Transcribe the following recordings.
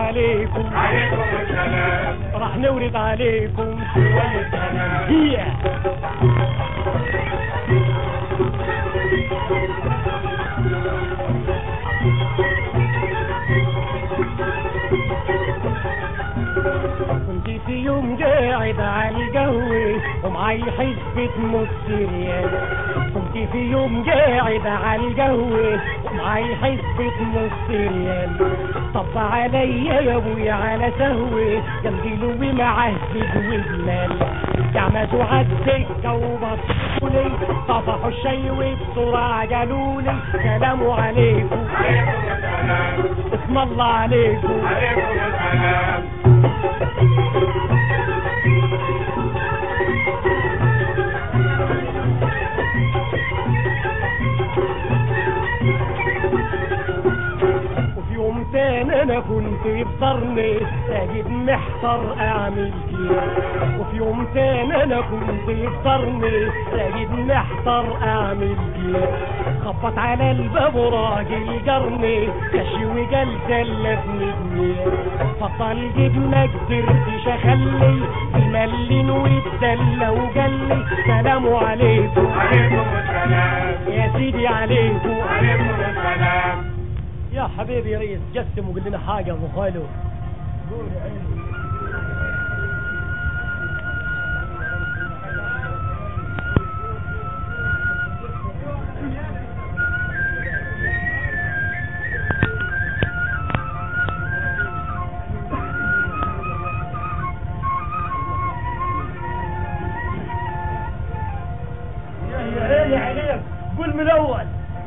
عليكم عليكم السلام راح نورد عليكم شوية كلام هي كنت في يوم قاعد على القهوة ومعي حسبة نص ريال كنت في يوم قاعد على القهوة ومعي حسبة نص ريال طب عليا يا ابويا على سهوة جنبي لوي معاه زيد وجمال كعمسوا عالسكة وبصولي طفحوا الشاي وبسرعة قالولي سلام عليكم عليكم السلام اسم الله عليكم عليكم السلام وفي يوم تاني انا كنت بطرني اجد محتار اعمل كده وفي يوم تاني انا كنت بطرني اجد محتار اعمل كده خبط على الباب وراجل جرني كشي وقال سلفني جنيه فطل جبنا قدرتش اخلي الملين واتدلى وقال لي سلام عليكم عليكم السلام يا سيدي عليكم عليكم السلام يا حبيبي يا ريس قسم وقول لنا حاجة ابو خالو قول يا عيني يا عيني عليك قول من الاول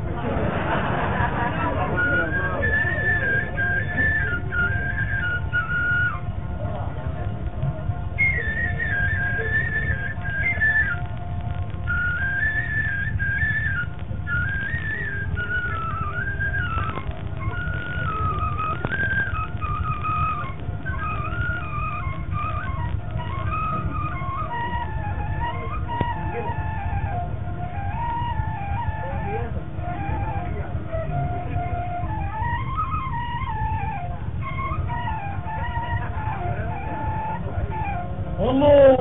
الله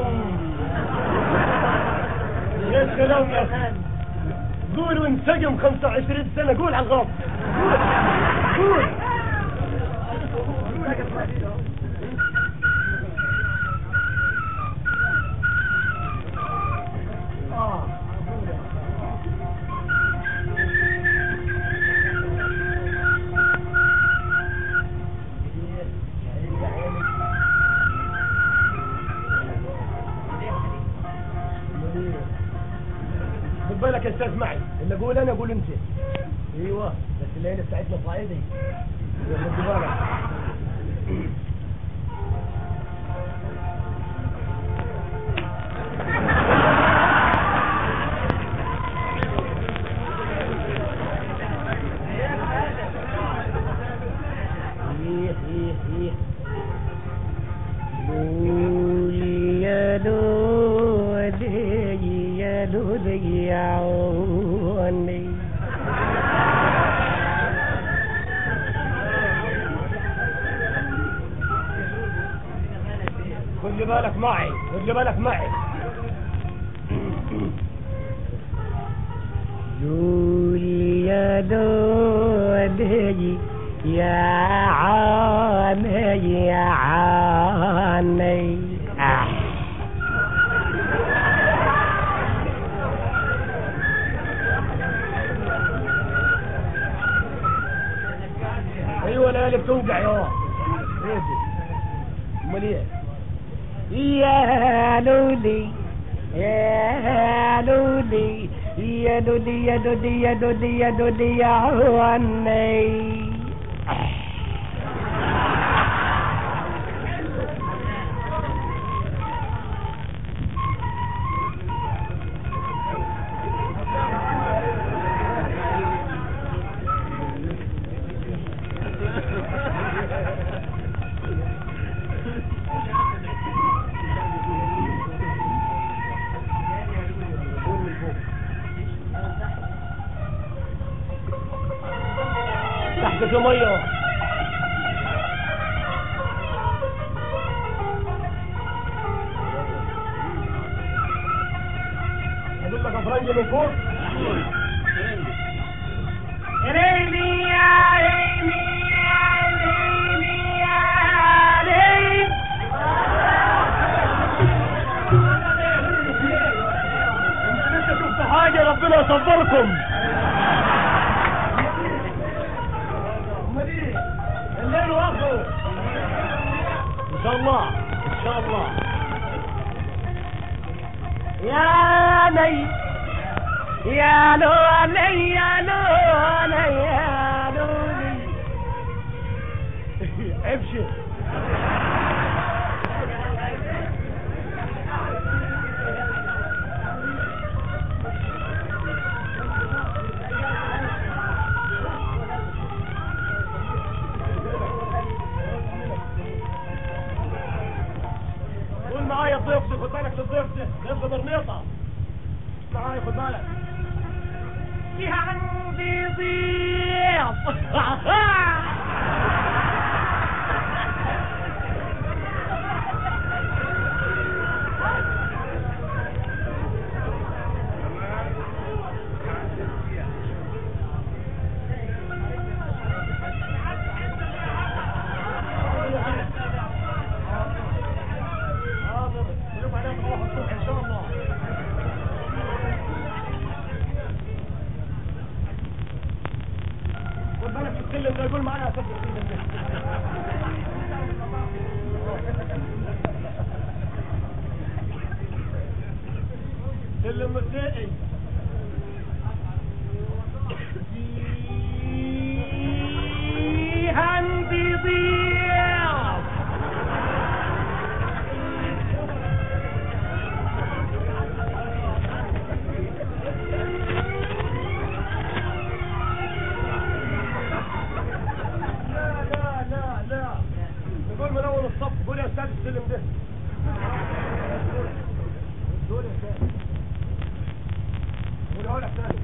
يا سلام يا خان قول وانسجم 25 سنة قول على الغرب قول آه. خد بالك يا استاذ معي اللي اقول انا اقول انت ايوه بس الليله بتاعتنا صعيدي يلا خد بالك إيه إيه إيه لولي يا لولي يا لولي يا عوني خلي بالك معي خلي بالك معي لولي يا لولي يا عاني يا عاني آه. ايوه ليالي بتوجع يا هيدي امال ايه يا لولي يا لولي يا لولي يا لولي يا لولي يا لولي يا عواني تحت فرنجي من فوق ليلي يا ليلي يا ليلي يا ليلي لسه شفت حاجة ربنا يصبركم الليل واخره ان شاء الله ان شاء الله يا لي يا لولي يا لولي يا لولي ابشر قول معايا ضيفتي خد بالك لضيفتي ضيف برنيطة معايا خد بالك يا عندي ضيف حاضر نشوف عليك روح الصبح ان شاء الله خد بالك في السلم ده يقول معايا اسد السلم ده سلم مسيحي في عندي ضيف لا لا لا لا نقول من اول الصف قول يا استاذ السلم ده قول يا استاذ قول يا استاذ